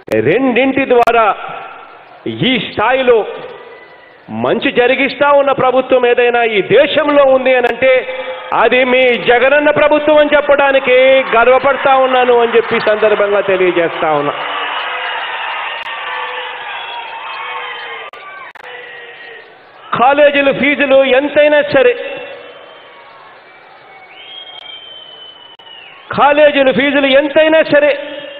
రెండింటి ద్వారా ఈ స్థాయిలో మంచి జరిగిస్తా ఉన్న ప్రభుత్వం ఏదైనా ఈ దేశంలో ఉంది అని అంటే అది మీ జగనన్న ప్రభుత్వం అని చెప్పడానికి గర్వపడతా ఉన్నాను అని చెప్పి ఈ సందర్భంగా తెలియజేస్తా ఉన్నా కాలేజీల ఫీజులు ఎంతైనా సరే కాలేజీల ఫీజులు ఎంతైనా సరే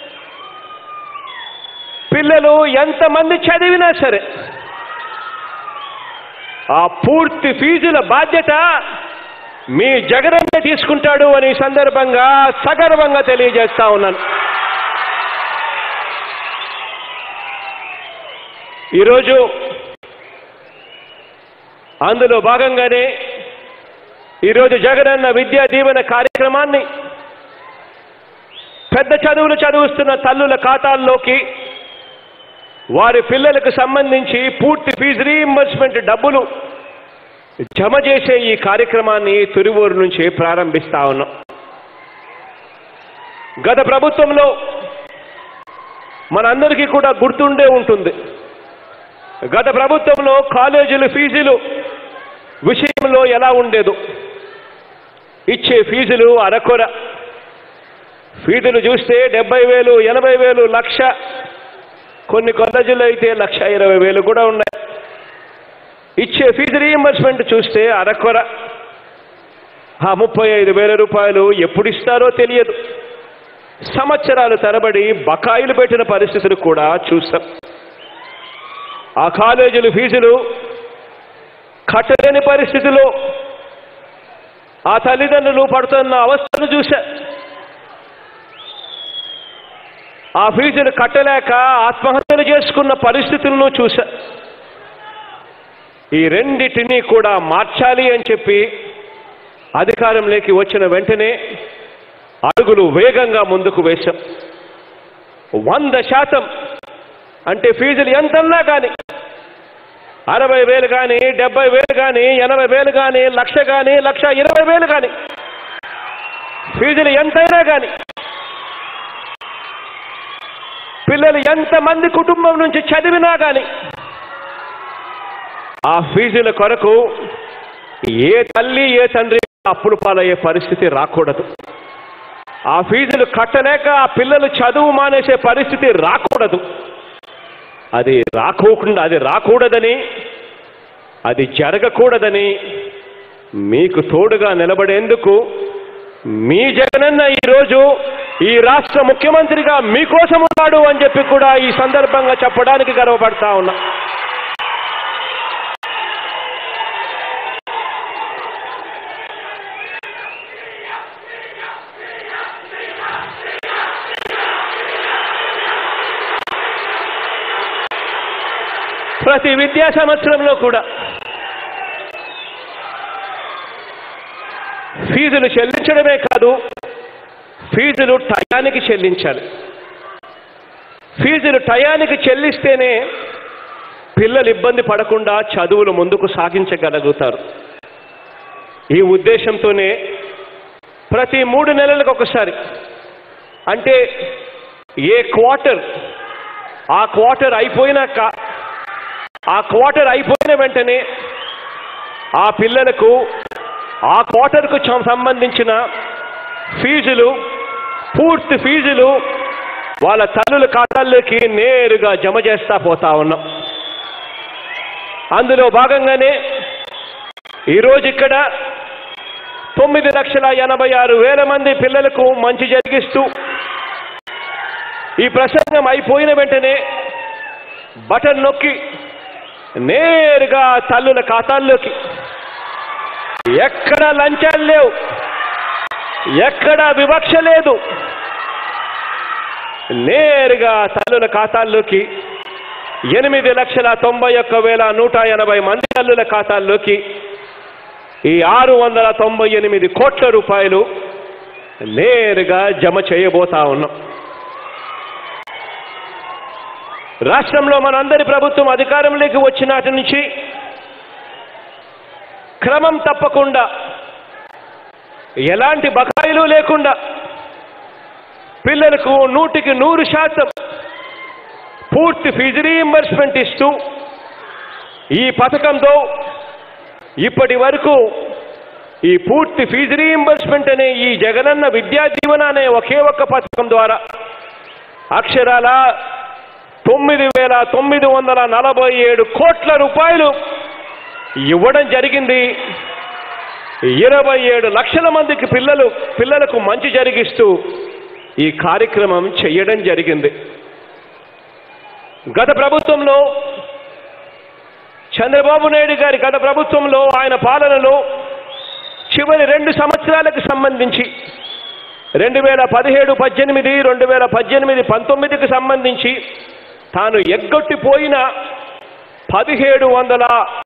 పిల్లలు ఎంతమంది చదివినా సరే ఆ పూర్తి ఫీజుల బాధ్యత మీ జగనన్నే తీసుకుంటాడు అని ఈ సందర్భంగా సగర్వంగా తెలియజేస్తా ఉన్నాను ఈరోజు అందులో భాగంగానే ఈరోజు జగనన్న విద్యా దీవెన కార్యక్రమాన్ని పెద్ద చదువులు చదువుస్తున్న తల్లుల ఖాతాల్లోకి వారి పిల్లలకు సంబంధించి పూర్తి ఫీజు రీఇంబర్స్మెంట్ డబ్బులు జమ చేసే ఈ కార్యక్రమాన్ని తురివూరు నుంచి ప్రారంభిస్తా ఉన్నాం గత ప్రభుత్వంలో మనందరికీ కూడా గుర్తుండే ఉంటుంది గత ప్రభుత్వంలో కాలేజీల ఫీజులు విషయంలో ఎలా ఉండేదో ఇచ్చే ఫీజులు అరకొర ఫీజులు చూస్తే డెబ్బై వేలు ఎనభై వేలు లక్ష కొన్ని కాలేజీలు అయితే లక్ష ఇరవై వేలు కూడా ఉన్నాయి ఇచ్చే ఫీజు రీఎంబర్స్మెంట్ చూస్తే అరకొర ఆ ముప్పై ఐదు వేల రూపాయలు ఎప్పుడు ఇస్తారో తెలియదు సంవత్సరాలు తరబడి బకాయిలు పెట్టిన పరిస్థితులు కూడా చూస్తాం ఆ కాలేజీలు ఫీజులు కట్టలేని పరిస్థితిలో ఆ తల్లిదండ్రులు పడుతున్న అవస్థను చూశా ఆ ఫీజులు కట్టలేక ఆత్మహత్యలు చేసుకున్న పరిస్థితులను చూశా ఈ రెండిటిని కూడా మార్చాలి అని చెప్పి అధికారంలోకి వచ్చిన వెంటనే అడుగులు వేగంగా ముందుకు వేశాం వంద శాతం అంటే ఫీజులు ఎంతన్నా కానీ అరవై వేలు కానీ డెబ్బై వేలు కానీ ఎనభై వేలు కానీ లక్ష కానీ లక్ష ఇరవై వేలు కానీ ఫీజులు ఎంతైనా కానీ పిల్లలు ఎంతమంది కుటుంబం నుంచి చదివినా కానీ ఆ ఫీజుల కొరకు ఏ తల్లి ఏ తండ్రి అప్పులు పాలయ్యే పరిస్థితి రాకూడదు ఆ ఫీజులు కట్టలేక ఆ పిల్లలు చదువు మానేసే పరిస్థితి రాకూడదు అది రాకోకుండా అది రాకూడదని అది జరగకూడదని మీకు తోడుగా నిలబడేందుకు మీ జగనన్న ఈరోజు ఈ రాష్ట్ర ముఖ్యమంత్రిగా మీకోసం ఉన్నాడు అని చెప్పి కూడా ఈ సందర్భంగా చెప్పడానికి గర్వపడతా ఉన్నా ప్రతి విద్యా సంవత్సరంలో కూడా ఫీజులు చెల్లించడమే కాదు ఫీజులు టయానికి చెల్లించాలి ఫీజులు టయానికి చెల్లిస్తేనే పిల్లలు ఇబ్బంది పడకుండా చదువులు ముందుకు సాగించగలుగుతారు ఈ ఉద్దేశంతోనే ప్రతి మూడు నెలలకు ఒకసారి అంటే ఏ క్వార్టర్ ఆ క్వార్టర్ అయిపోయినాక ఆ క్వార్టర్ అయిపోయిన వెంటనే ఆ పిల్లలకు ఆ క్వార్టర్కు చ- సంబంధించిన ఫీజులు పూర్తి ఫీజులు వాళ్ళ తల్లుల ఖాతాల్లోకి నేరుగా జమ చేస్తా పోతా ఉన్నాం అందులో భాగంగానే ఈరోజు ఇక్కడ తొమ్మిది లక్షల ఎనభై ఆరు వేల మంది పిల్లలకు మంచి జరిగిస్తూ ఈ ప్రసంగం అయిపోయిన వెంటనే బటన్ నొక్కి నేరుగా తల్లుల ఖాతాల్లోకి ఎక్కడ లంచాలు లేవు ఎక్కడ వివక్ష లేదు నేరుగా తల్లుల ఖాతాల్లోకి ఎనిమిది లక్షల తొంభై ఒక్క వేల నూట ఎనభై మంది తల్లుల ఖాతాల్లోకి ఈ ఆరు వందల తొంభై ఎనిమిది కోట్ల రూపాయలు నేరుగా జమ చేయబోతా ఉన్నాం రాష్ట్రంలో మనందరి ప్రభుత్వం అధికారంలోకి వచ్చినాటి నుంచి క్రమం తప్పకుండా ఎలాంటి బకాయిలు లేకుండా పిల్లలకు నూటికి నూరు శాతం పూర్తి ఫీజు రీయింబర్స్మెంట్ ఇస్తూ ఈ పథకంతో ఇప్పటి వరకు ఈ పూర్తి ఫీజు రీయింబర్స్మెంట్ అనే ఈ జగనన్న విద్యా దీవెన అనే ఒకే ఒక్క పథకం ద్వారా అక్షరాల తొమ్మిది వేల తొమ్మిది వందల నలభై ఏడు కోట్ల రూపాయలు ఇవ్వడం జరిగింది ఇరవై ఏడు లక్షల మందికి పిల్లలు పిల్లలకు మంచి జరిగిస్తూ ఈ కార్యక్రమం చేయడం జరిగింది గత ప్రభుత్వంలో చంద్రబాబు నాయుడు గారి గత ప్రభుత్వంలో ఆయన పాలనలో చివరి రెండు సంవత్సరాలకు సంబంధించి రెండు వేల పదిహేడు పద్దెనిమిది రెండు వేల పద్దెనిమిది పంతొమ్మిదికి సంబంధించి తాను ఎగ్గొట్టిపోయిన పదిహేడు వందల